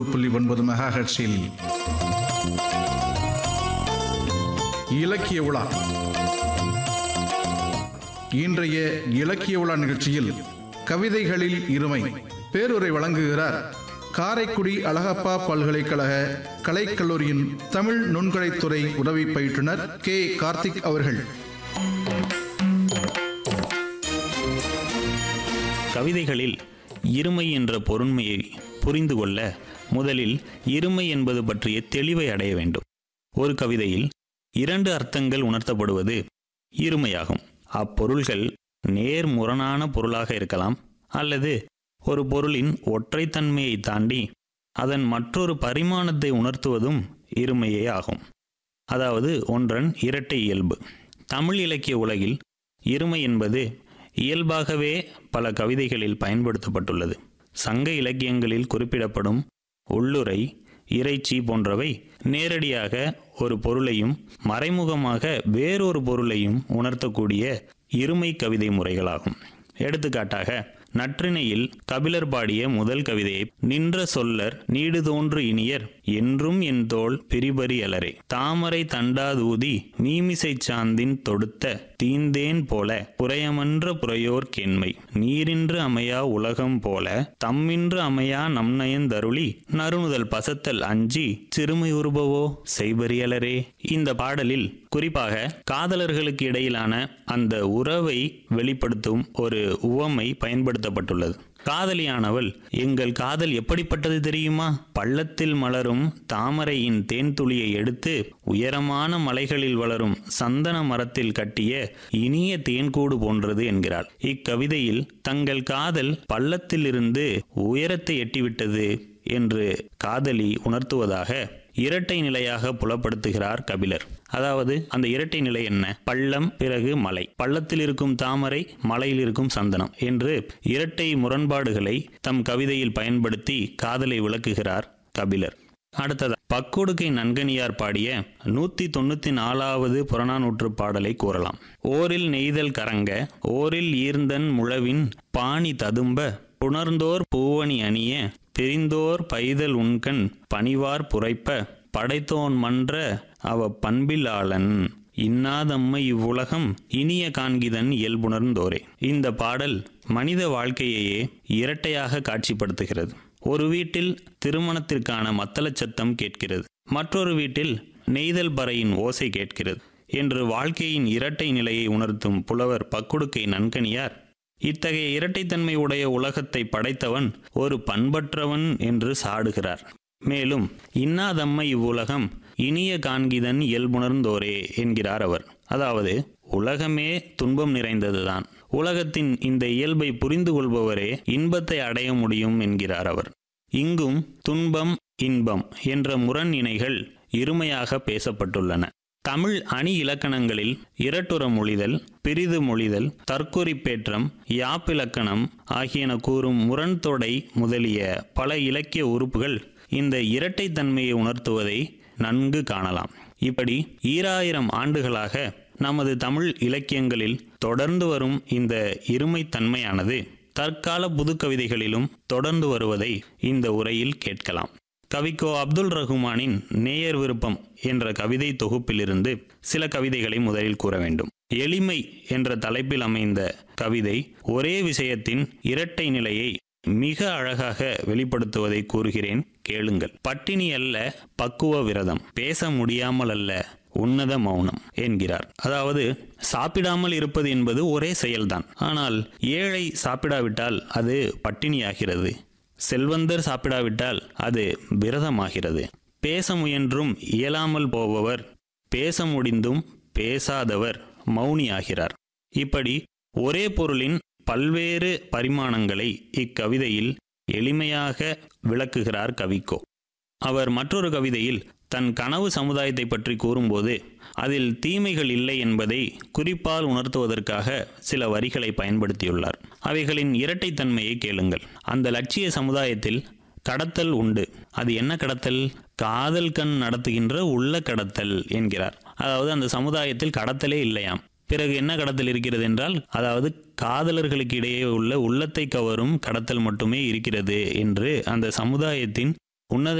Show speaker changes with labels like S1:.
S1: புள்ளி ஒன்பது மெகாஹெட்ஸில் இலக்கிய உலா இன்றைய இலக்கிய உலா நிகழ்ச்சியில் கவிதைகளில் இருமை பேருரை வழங்குகிறார் காரைக்குடி அழகப்பா பல்கலைக்கழக கலைக்கல்லூரியின் தமிழ் நுண்கலைத்துறை உதவி பயிற்றுனர் கே கார்த்திக் அவர்கள்
S2: கவிதைகளில் இருமை என்ற பொருண்மையை புரிந்து கொள்ள முதலில் இருமை என்பது பற்றிய தெளிவை அடைய வேண்டும் ஒரு கவிதையில் இரண்டு அர்த்தங்கள் உணர்த்தப்படுவது இருமையாகும் அப்பொருள்கள் நேர்முரணான பொருளாக இருக்கலாம் அல்லது ஒரு பொருளின் ஒற்றைத்தன்மையை தாண்டி அதன் மற்றொரு பரிமாணத்தை உணர்த்துவதும் இருமையே ஆகும் அதாவது ஒன்றன் இரட்டை இயல்பு தமிழ் இலக்கிய உலகில் இருமை என்பது இயல்பாகவே பல கவிதைகளில் பயன்படுத்தப்பட்டுள்ளது சங்க இலக்கியங்களில் குறிப்பிடப்படும் உள்ளுரை இறைச்சி போன்றவை நேரடியாக ஒரு பொருளையும் மறைமுகமாக வேறொரு பொருளையும் உணர்த்தக்கூடிய இருமை கவிதை முறைகளாகும் எடுத்துக்காட்டாக நற்றிணையில் கபிலர் பாடிய முதல் கவிதையை நின்ற சொல்லர் நீடு தோன்று இனியர் என்றும் என் தோள் பிரிபறி அலரே தாமரை தண்டாதூதி மீமிசை சாந்தின் தொடுத்த தீந்தேன் போல புறையமன்ற புறையோர் கெண்மை நீரின்று அமையா உலகம் போல தம்மின்று அமையா நம்நயந்தருளி நறுமுதல் பசத்தல் அஞ்சி சிறுமை உருபவோ செய்பறியலரே இந்த பாடலில் குறிப்பாக காதலர்களுக்கு இடையிலான அந்த உறவை வெளிப்படுத்தும் ஒரு உவமை பயன்படுத்தப்பட்டுள்ளது காதலியானவள் எங்கள் காதல் எப்படிப்பட்டது தெரியுமா பள்ளத்தில் மலரும் தாமரையின் தேன் துளியை எடுத்து உயரமான மலைகளில் வளரும் சந்தன மரத்தில் கட்டிய இனிய தேன்கூடு போன்றது என்கிறாள் இக்கவிதையில் தங்கள் காதல் பள்ளத்திலிருந்து உயரத்தை எட்டிவிட்டது என்று காதலி உணர்த்துவதாக இரட்டை நிலையாக புலப்படுத்துகிறார் கபிலர் அதாவது அந்த இரட்டை நிலை என்ன பள்ளம் பிறகு மலை பள்ளத்தில் இருக்கும் தாமரை மலையில் இருக்கும் சந்தனம் என்று இரட்டை முரண்பாடுகளை தம் கவிதையில் பயன்படுத்தி காதலை விளக்குகிறார் கபிலர் அடுத்தது பக்கொடுக்கை நன்கனியார் பாடிய நூத்தி தொண்ணூத்தி நாலாவது புறநானூற்று பாடலை கூறலாம் ஓரில் நெய்தல் கரங்க ஓரில் ஈர்ந்தன் முழவின் பாணி ததும்ப புணர்ந்தோர் பூவணி அணிய பிரிந்தோர் பைதல் உண்கண் பணிவார் புரைப்ப படைத்தோன் மன்ற அவ பண்பிலாளன் இன்னாதம்மை இவ்வுலகம் இனிய காண்கிதன் இயல்புணர்ந்தோரே இந்த பாடல் மனித வாழ்க்கையையே இரட்டையாக காட்சிப்படுத்துகிறது ஒரு வீட்டில் திருமணத்திற்கான மத்தளச் சத்தம் கேட்கிறது மற்றொரு வீட்டில் நெய்தல் பறையின் ஓசை கேட்கிறது என்று வாழ்க்கையின் இரட்டை நிலையை உணர்த்தும் புலவர் பக்குடுக்கை நன்கனியார் இத்தகைய இரட்டைத்தன்மை உடைய உலகத்தை படைத்தவன் ஒரு பண்பற்றவன் என்று சாடுகிறார் மேலும் இன்னாதம்மை இவ்வுலகம் இனிய காண்கிதன் இயல்புணர்ந்தோரே என்கிறார் அவர் அதாவது உலகமே துன்பம் நிறைந்ததுதான் உலகத்தின் இந்த இயல்பை புரிந்து கொள்பவரே இன்பத்தை அடைய முடியும் என்கிறார் அவர் இங்கும் துன்பம் இன்பம் என்ற முரண் இணைகள் இருமையாக பேசப்பட்டுள்ளன தமிழ் அணி இலக்கணங்களில் இரட்டுற மொழிதல் பிரிது மொழிதல் தற்கொறிப்பேற்றம் யாப்பிலக்கணம் ஆகியன கூறும் முரண்தொடை முதலிய பல இலக்கிய உறுப்புகள் இந்த இரட்டைத்தன்மையை உணர்த்துவதை நன்கு காணலாம் இப்படி ஈராயிரம் ஆண்டுகளாக நமது தமிழ் இலக்கியங்களில் தொடர்ந்து வரும் இந்த இருமைத்தன்மையானது தற்கால புது கவிதைகளிலும் தொடர்ந்து வருவதை இந்த உரையில் கேட்கலாம் கவிக்கோ அப்துல் ரஹ்மானின் நேயர் விருப்பம் என்ற கவிதை தொகுப்பிலிருந்து சில கவிதைகளை முதலில் கூற வேண்டும் எளிமை என்ற தலைப்பில் அமைந்த கவிதை ஒரே விஷயத்தின் இரட்டை நிலையை மிக அழகாக வெளிப்படுத்துவதை கூறுகிறேன் கேளுங்கள் பட்டினி அல்ல பக்குவ விரதம் பேச முடியாமல் அல்ல உன்னத மௌனம் என்கிறார் அதாவது சாப்பிடாமல் இருப்பது என்பது ஒரே செயல்தான் ஆனால் ஏழை சாப்பிடாவிட்டால் அது பட்டினியாகிறது செல்வந்தர் சாப்பிடாவிட்டால் அது விரதமாகிறது பேச முயன்றும் இயலாமல் போபவர் பேச முடிந்தும் பேசாதவர் மௌனியாகிறார் இப்படி ஒரே பொருளின் பல்வேறு பரிமாணங்களை இக்கவிதையில் எளிமையாக விளக்குகிறார் கவிக்கோ அவர் மற்றொரு கவிதையில் தன் கனவு சமுதாயத்தை பற்றி கூறும்போது அதில் தீமைகள் இல்லை என்பதை குறிப்பால் உணர்த்துவதற்காக சில வரிகளை பயன்படுத்தியுள்ளார் அவைகளின் இரட்டைத்தன்மையை கேளுங்கள் அந்த லட்சிய சமுதாயத்தில் கடத்தல் உண்டு அது என்ன கடத்தல் காதல் கண் நடத்துகின்ற உள்ள கடத்தல் என்கிறார் அதாவது அந்த சமுதாயத்தில் கடத்தலே இல்லையாம் பிறகு என்ன கடத்தல் இருக்கிறது என்றால் அதாவது காதலர்களுக்கு இடையே உள்ள உள்ளத்தை கவரும் கடத்தல் மட்டுமே இருக்கிறது என்று அந்த சமுதாயத்தின் உன்னத